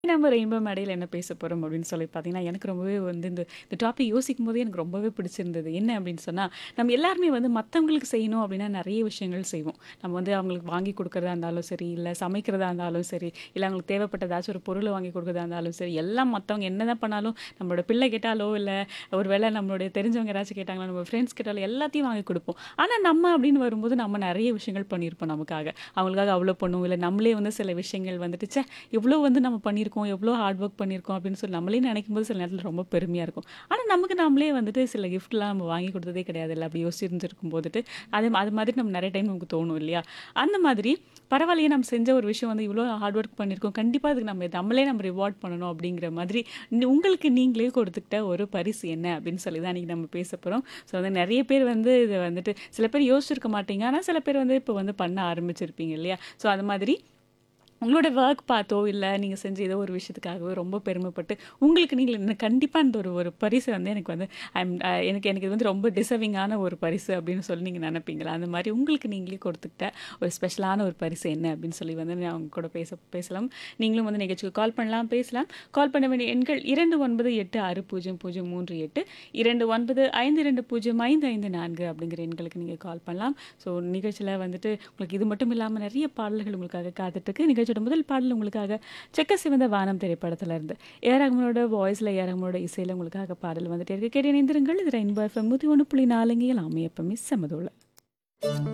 நம்ம ரெயின்போ மேடையில என்ன பேச போறோம் அப்படின்னு சொல்லி பார்த்தீங்கன்னா, எனக்கு ரொம்பவே வந்து இந்த இந்த டாபிக் யோசிக்கும்போதே எனக்கு ரொம்பவே பிடிச்சிருந்தது. என்ன அப்படின்னு சொன்னா, நம்ம எல்லாருமே வந்து மத்தவங்களுக்கு செய்யணும் அப்படின்னா நெறைய விஷயங்கள் செய்வோம். நம்ம வந்து அவங்களுக்கு வாங்கி குடுக்கறதா இருந்தாலும் சரி, இல்ல சமைக்கிறதா இருந்தாலும் சரி, இல்ல அவங்களுக்கு தேவைப்பட்ட ஏதாச்சும் ஒரு பொருள வாங்கி குடுக்கறதா இருந்தாலும் சரி, எல்லாம் மத்தவங்க என்னதான் பண்ணாலும் நம்மளோட பிள்ளை கேட்டாலோ, இல்ல ஒரு வேளை நம்மளுடைய தெரிஞ்சவங்க யாராச்சும் கேட்டாங்களோ, நம்ம ஃப்ரெண்ட்ஸ் கேட்டாலோ எல்லாத்தையும் வாங்கி குடுப்போம். ஆனா நம்ம அப்படின்னு வரும்போது நம்ம நெறைய விஷயங்கள் பண்ணியிருப்போம் நமக்காக. அவங்களுக்காக அவ்வளோ பண்ணுவோம். இல்ல நம்மளே வந்து சில விஷயங்கள் வந்துட்டு, ச்சே! இவ்வளோ வந்து நம்ம பண்ணியிருக்கோம். எவ்வளோ ஹார்ட் ஒர்க் பண்ணியிருக்கோம் அப்படின்னு சொல்லி நம்மளே நினைக்கும்போது சில நேரத்தில ரொம்ப பெருமையா இருக்கும். ஆனா நமக்கு நாமளே வந்துட்டு சில கிஃப்ட்லாம் நம்ம வாங்கி குடுத்ததே கிடையாதுல்ல. அப்படி யோசிச்சிருந்திருக்கும் போதுட்டு, அது அது மாதிரி நம்ம நெறைய டைம் நமக்கு தோணும் இல்லையா? அந்த மாதிரி பரவாயில்லையே நம்ம செஞ்ச ஒரு விஷயம் வந்து இவ்வளோ ஹார்ட் ஒர்க் பண்ணியிருக்கோம். கண்டிப்பா அதுக்கு நம்ம நம்மளே நம்ம ரிவார்ட் பண்ணணும் அப்படிங்கிற மாதிரி நி உங்களுக்கு நீங்களே கொடுத்துக்கிட்ட ஒரு பரிசு என்ன அப்படின்னு சொல்லி தான் இன்னைக்கு நம்ம பேச போறோம். ஸோ வந்து நெறைய பேர் வந்து இத வந்துட்டு சில பேர் யோசிச்சிருக்க மாட்டீங்க. ஆனா சில பேர் வந்து இப்போ வந்து பண்ண ஆரம்பிச்சிருப்பீங்க இல்லையா? ஸோ அது மாதிரி உங்களோட வொர்க் பார்த்தோ, இல்ல நீங்க செஞ்ச ஏதோ ஒரு விஷயத்துக்காகவோ ரொம்ப பெருமைப்பட்டு, உங்களுக்கு நீங்களே இன்னும் கண்டிப்பா இந்த ஒரு ஒரு பரிசு வந்து எனக்கு வந்து ஐம் அ எனக்கு எனக்கு இது வந்து ரொம்ப டிசர்விங்கான ஒரு பரிசு அப்படின்னு சொல்லி நீங்க நினைப்பீங்களா? அந்த மாரி உங்களுக்கு நீங்களே கொடுத்துக்கிட்ட ஒரு ஸ்பெஷலான ஒரு பரிசு என்ன அப்படின்னு சொல்லி வந்து நான் உங்க கூட பேச பேசலாம். நீங்களும் வந்து நிகழ்ச்சிக்கு கால் பண்ணலாம், பேசலாம். கால் பண்ண வேண்டிய எண்கள் 29860038, 2952055554 அப்படிங்கிற எண்களுக்கு நீங்க கால் பண்ணலாம். ஸோ நிகழ்ச்சியில வந்துட்டு உங்களுக்கு இது மட்டும் இல்லாம நெறைய பாடல்கள் உங்களுக்காக காத்துட்ருக்கு. நிகழ்ச்சியோட முதல் பாடல் உங்களுக்காக "செக்க சிவந்த வானம்" திரைப்படத்துல இருந்து. ஏ ஆர் ரஹ்மானோட வாய்ஸ்ல, ஏ ஆர் ரஹ்மானோட இசையில உங்களுக்காக பாடல் வந்துட்டே இருக்கு. கேட்டு இணைந்திருங்கள். இது ரெயின்போ எஃப்எம் 101.4 இங்கே எல்லாமே எப்பவுமே செமதோல.